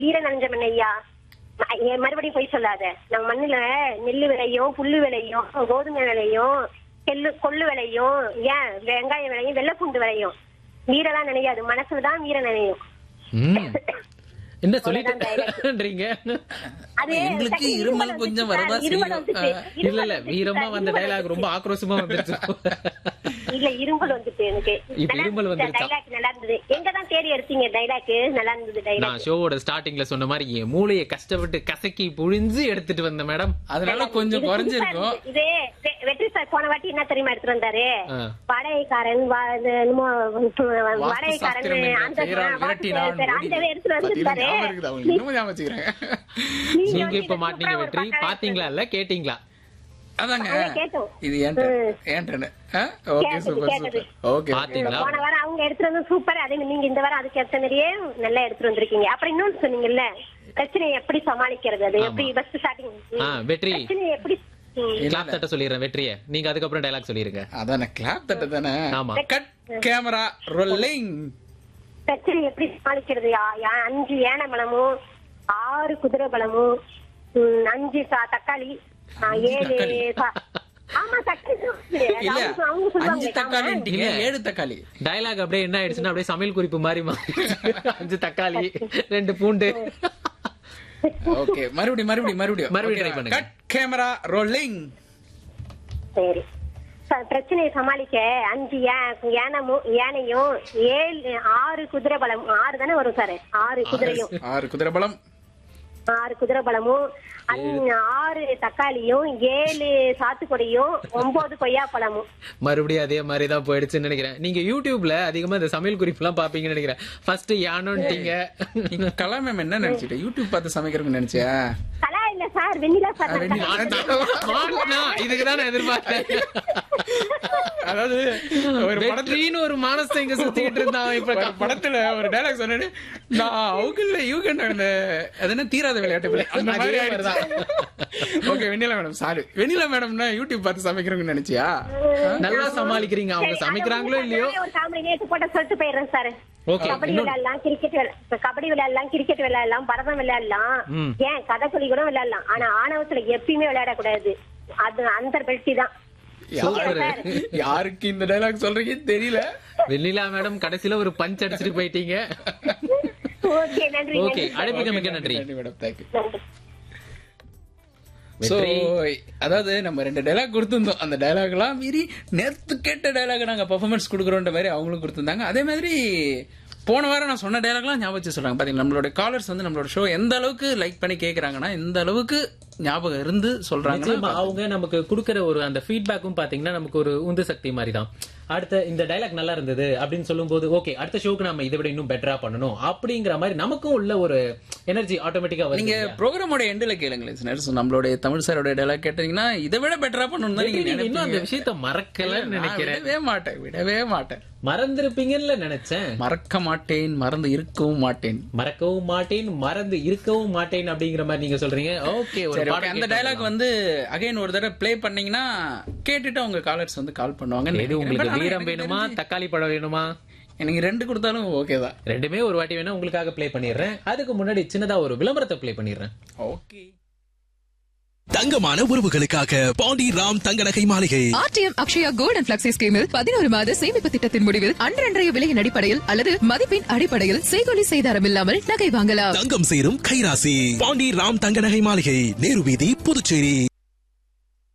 வீர நஞ்சமன் ஐயா ம- ஏ, மறுபடியும் போய் சொல்லாத நம்ம மண்ணுல நெல்லு விளையும் புல்லு விளையும் கோதுமை விளையும் எள்ளு கொள்ளு விளையும் ஏன் வெங்காயம் விளையும் வெள்ளைப்பூண்டு விளையும் வீரெல்லாம் நினையாது மனசுலதான் வீர நினையும் ம். என்ன சொல்லிட்டுன்றீங்க அது எங்களுக்கு டக்குனு இருமல் வந்துச்சு கொஞ்சம் சார், வரதா இருமல் செய்யும். வந்துச்சு. ஆ. இல்ல இருமல் இல்ல வந்துச்சு வீரமா சார், வந்த இருமல் டைலாக் ரொம்ப ஆக்ரோஷமா வந்துருச்சு இல்ல இருமல் வந்துட்டு எனக்கு இப்ப இருமல் வந்துருச்சா? டைலாக் நல்லா இருந்தது எங்க தான் தேடி எடுத்தீங்க டைலாக் நல்லா இருந்தது டைலாக் நான் ஷோவோட ஸ்டார்டிங்ல சொன்ன மாதிரி என் மூளையை கஷ்டப்பட்டு கசக்கி புழிஞ்சு எடுத்துட்டு வந்தேன் மேடம் அதனால கொஞ்சம் குறைஞ்சிருக்கும் இதே வெ- வெற்றி சார் போன வாட்டி என்ன தெரியுமா எடுத்துட்டு வந்தாரு ஆ. வாடகைக்காரன் வா- இது என்னமோ வாடகைக்காரன் சாஸ்திரம் என்ற அந்த பெயரால் வாக்கு விரட்டினான் பேர் அந்த ஓடி. எடுத்துட்டு பாத்தீங்களா, வந்துருக்காரு ஞாபகம் இருக்குது அவங்களுக்கு. இன்னமும் ஞாபகம் வச்சுக்கிறேன். நீங்க நீங்க வந்து இப்ப இது மாட்டீங்க சூப்பரா ஒரு வெற்றி பக்கம் பாத்தீங்களா இல்ல கேட்டீங்களா அதாங்க அதை கேட்டோம். இது ஏன்ட்ட ஏன்ட்டனு ஓகே கேட்டது, சூப்பர் கேட்டது. சூப்பர் ஓகே பாத்தீங்களா? போன வாரம் அவங்க எடுத்துட்டு வந்து சூப்பர் அதே மாதிரி நீங்க இந்த வாரம் அதுக்கு ஏத்த மாதிரியே நல்லா எடுத்துட்டு வந்திருக்கீங்க அப்புறம் இன்னொன்னு சொன்னீங்கல்ல பிரச்சனையை எப்படி சமாளிக்கிறது அது எப்படி ஃபர்ஸ்ட் ஸ்டார்டிங் ஆ, வெற்றி. பிரச்சனையை எப்படி ம். கிளாப் தட்ட சொல்லிடுறேன் வெற்றிய நீங்க அதுக்கப்புறம் டைலாக் சொல்லிருங்க அதானே கிளாப் தட்ட தானே ஆமா கட் கேமரா ரோலிங் பிரச்சனை எப்படி சமாளிக்கிறது யா- யா- அஞ்சு யானை பலமும் ஆறு குதிரை பலமும் ம், அஞ்சு சா- தக்காளி ஆ, ஏழு தக்காளி. சா- ஆமா தக்காளி இல்ல அவங்க- அவங்க சொல்லுவாங்க அஞ்சு தக்காளின்றீங்க இல்ல. ஏழு தக்காளி டைலாக் அப்படியே என்ன ஆயிடுச்சுன்னா அப்படியே சமையல் குறிப்பு மாதிரி மாறி அஞ்சு தக்காளி ரெண்டு பூண்டு ஓகே மறுபடியும் மறுபடியும் மறுபடியும் மறுபடியும் try பண்ணுங்க. கட் கேமரா ரோலிங் சரி ச- பிரச்சனையை சமாளிக்க அஞ்சு யா- யானமும் யானையும் ஏழு ஆறு குதிரை பலம் ஆறு தானே வரும் சார் ஆறு குதிரையும் ஆறு குதிரை பலம் ஆறு குதிரை பலமும் அஞ்சு- ஆறு தக்காளியும் ஏழு சாத்துக்குடியும் ஒன்பது கொய்யா பழமும் மறுபடியும் அதே மாதிரி தான் போயிடுச்சுன்னு நினைக்கிறேன் நீங்க யூடியூப்ல அதிகமா இந்த சமையல் குறிப்பு எல்லாம் பாப்பீங்கன்னு நினைக்கிறேன் ஃபர்ஸ்ட் யானோன்ட்டீங்க நீங்க கலா மேம் என்ன நினைச்சிட்ட யூடியூப் பார்த்து சமைக்கிறதுக்கு நினைச்சியா கலா இல்ல சார் வெண்ணிலா சார் ஆ, வெண்ணிலா. மாட்டினா, இதுக்குதான் நான் எதிர்பார்த்தேன் அதாவது ஒரு படத்துல வெற்றின்னு ஒரு மானச இங்க சுத்திக்கிட்டு இருந்தான் இப்ப ஒரு படத்துல ஒரு டைலாக் சொன்னேன்னு நான் அவங்கள யூகன் அந்த அது என்ன தீராத விளையாட்டு பிள்ளை அந்த மாதிரி அதே மாதிரிதான். Okay Vennila madam sorry Vennila மேடம்னா யூடியூப் பார்த்து சமைக்கிறவங்க நினைச்சியா நல்லா சமாளிக்கிறீங்க அவங்க சரி, சமைக்கிறாங்களோ அதை இல்லையோ ஒரு காமெடி நேத்து போட்ட சொல்லிட்டு போயிடுறேன் சார் Okay, கபடி இன்னொரு- விளையாடலாம் கிரிக்கெட் விளையாட கபடி விளையாடலாம் கிரிக்கெட் விளையாடலாம் பரதம் விளையாடலாம் ம். ஏன் கதைக்குழி கூட விளையாடலாம் ஆனா ஆணவத்துல எப்பயுமே விளையாடக்கூடாது அது அந்த பெல்ட்டி தான் சூப்பர் யாருக்கு இந்த டைலாக் சொல்றீங்கன்னு தெரியல வெண்ணிலா மேடம் கடைசியில ஒரு பஞ்ச் அடிச்சிட்டு போயிட்டீங்க ஓகே நன்றி ஓகே நன்றி. அழைப்புக்கு மிக்க நன்றி மேடம் தேங்க்யூ நன்றி சோ வெற்றி அதாவது நம்ம ரெண்டு டைலாக் கொடுத்திருந்தோம் அந்த டைலாக் எல்லாம் மீறி நேத்து கேட்ட டைலாக் நாங்க பெர்ஃபார்மன்ஸ் கொடுக்குறோன்ற மாதிரி அவங்களும் கொடுத்திருந்தாங்க அதே மாதிரி போன வாரம் நான் சொன்ன டைலாக்லாம் ஞாபகம் வச்சு சொல்றாங்க பாத்தீங்களா நம்மளோட காலர்ஸ் வந்து நம்மளோட ஷோ எந்த அளவுக்கு லைக் பண்ணி கேக்குறாங்கன்னா எந்த அளவுக்கு ஞாபகம் இருந்து சொல்றாங்க நிச்சயமா அவங்க நமக்கு கொடுக்கிற ஒரு அந்த ஃபீட்பேக்கும் பாத்தீங்கன்னா நமக்கு ஒரு உந்து சக்தி மாதிரி தான் அடுத்த இந்த டைலாக் நல்லா இருந்தது அப்படின்னு சொல்லும்போது ஓகே அடுத்த ஷோக்கு நம்ம இதை விட இன்னும் பெட்டரா பண்ணணும் அப்படிங்கிற மாதிரி நமக்கும் உள்ள ஒரு எனர்ஜி ஆட்டோமேட்டிக்கா நீங்க வருங்க ப்ரோக்ராமோட எண்டில் கேளுங்களேன் listeners. நம்மளுடைய தமிழ் சாரோட டைலாக் கேட்டீங்கன்னா இதை விட பெட்டரா பண்ணணும் தான் நீங்க இன்னும் அந்த நினைப்பீங்க. விஷயத்த மறக்கலன்னு நான் நினைக்கிறேன் விடவே மாட்டேன் விடவே மாட்டேன் மறந்திருப்பீங்கன்னு நினைச்சேன் மறக்க மாட்டேன் மறந்து இருக்கவும் மாட்டேன் மறக்கவும் மாட்டேன் மறந்து இருக்கவும் மாட்டேன் அப்படிங்கிற மாதிரி நீங்க சொல்றீங்க ஓகே ஒரு சரி okay. பாடல் அந்த கேட்டு டைலாக் வந்து அகைன் ஒரு தடவை ப்ளே பண்ணீங்கன்னா கேட்டுட்டு அவங்க காலர்ஸ் வந்து கால் பண்ணுவாங்க எது உங்களுக்கு வீரம் வேணுமா தக்காளி பழம் வேணுமா எனக்கு ரெண்டு கொடுத்தாலும் ஓகே தான் ரெண்டுமே ஒரு வாட்டி வேணா உங்களுக்காக ப்ளே பண்ணிடுறேன் அதுக்கு முன்னாடி சின்னதா ஒரு விளம்பரத்தை ப்ளே பண்ணிடுறேன் ஓகே தங்கமான உறவுகளுக்காக பாண்டி ராம் தங்க நகை மாளிகை RTM Akshaya gold and flexi ஸ்கீமில் பதினோரு மாத சேமிப்பு திட்டத்தின் முடிவில் அன்றன்றைய விலையின் அடிப்படையில் அல்லது மதிப்பின் அடிப்படையில் செய்கொலி செய்தாரம் இல்லாமல் நகை வாங்கலாம் தங்கம் சேரும் கைராசி பாண்டி ராம் தங்க நகை மாளிகை நேரு வீதி புதுச்சேரி